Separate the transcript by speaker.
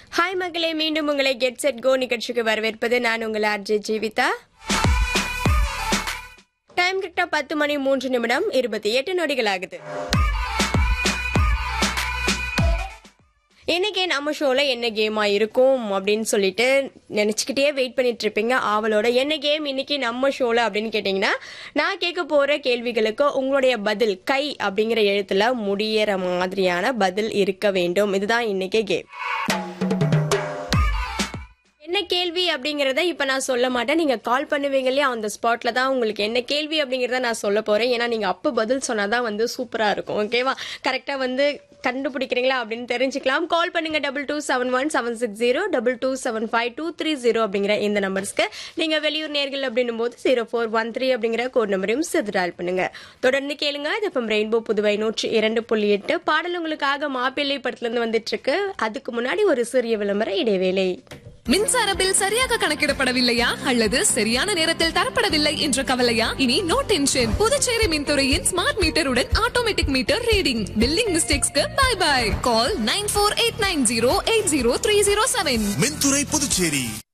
Speaker 1: hi மக்களே மீண்டும் உங்களை கெட் செட் கோ நிகழ்ச்சிக்கு வரவேற்பது நான் உங்கள் ஆர்ஜே ஜீவிதா டைம் கரெக்டா பத்து மணி மூன்று நிமிடம் இருபத்தி எட்டு நொடிகள் ஆகுது இன்னைக்கு நம்ம ஷோல என்ன கேமா இருக்கும் அப்படின்னு சொல்லிட்டு நினைச்சுக்கிட்டே வெயிட் பண்ணிட்டு இருப்பீங்க ஆவலோட என்ன கேம் இன்னைக்கு நம்ம ஷோல அப்படின்னு கேட்டீங்கன்னா நான் கேட்க போற கேள்விகளுக்கு உங்களுடைய பதில் கை அப்படிங்கிற எழுத்துல முடியற மாதிரியான பதில் இருக்க வேண்டும் இதுதான் இன்னைக்கு கேம் என்ன கேள்வி அப்படிங்கறத இப்ப நான் சொல்ல மாட்டேன் நீங்க கால் பண்ணுவீங்க இல்லையா அந்த ஸ்பாட்ல தான் உங்களுக்கு என்ன கேள்வி அப்படிங்கறத நான் சொல்ல போறேன் ஏன்னா நீங்க அப்ப பதில் சொன்னாதான் வந்து சூப்பரா இருக்கும் ஓகேவா கரெக்டா வந்து கண்டுபிடிக்கிறீங்களா அப்படின்னு தெரிஞ்சுக்கலாம் கால் பண்ணுங்க double two seven one seven six zero double two seven five two three zero அப்படிங்கிற இந்த நம்பர்ஸ்க்கு நீங்க வெளியூர் நேர்கள் அப்படின்னும் போது ஜீரோ ஃபோர் ஒன் த்ரீ அப்படிங்கிற கோட் நம்பரையும் சேர்த்து dial பண்ணுங்க தொடர்ந்து கேளுங்க இது இப்போ ரெயின்போ புதுவை நூற்றி இரண்டு புள்ளி எட்டு பாடல் உங்களுக்காக மாப்பிள்ளை படத்துல இருந்து வந்துட்டு இருக்கு அதுக்கு முன்னாடி ஒரு சிறிய விளம்பர இடைவேளை
Speaker 2: மின்சார பில் சரியாக கணக்கிடப்படவில்லையா அல்லது சரியான நேரத்தில் தரப்படவில்லை என்ற கவலையா இனி நோ டென்ஷன் புதுச்சேரி மின்துறையின் ஸ்மார்ட் மீட்டருடன் ஆட்டோமேட்டிக் மீட்டர் ரீடிங் பில்லிங் மிஸ்டேக்ஸ்க்கு bye bye call nine four eight nine zero eight zero three zero seven
Speaker 3: மின்துறை புதுச்சேரி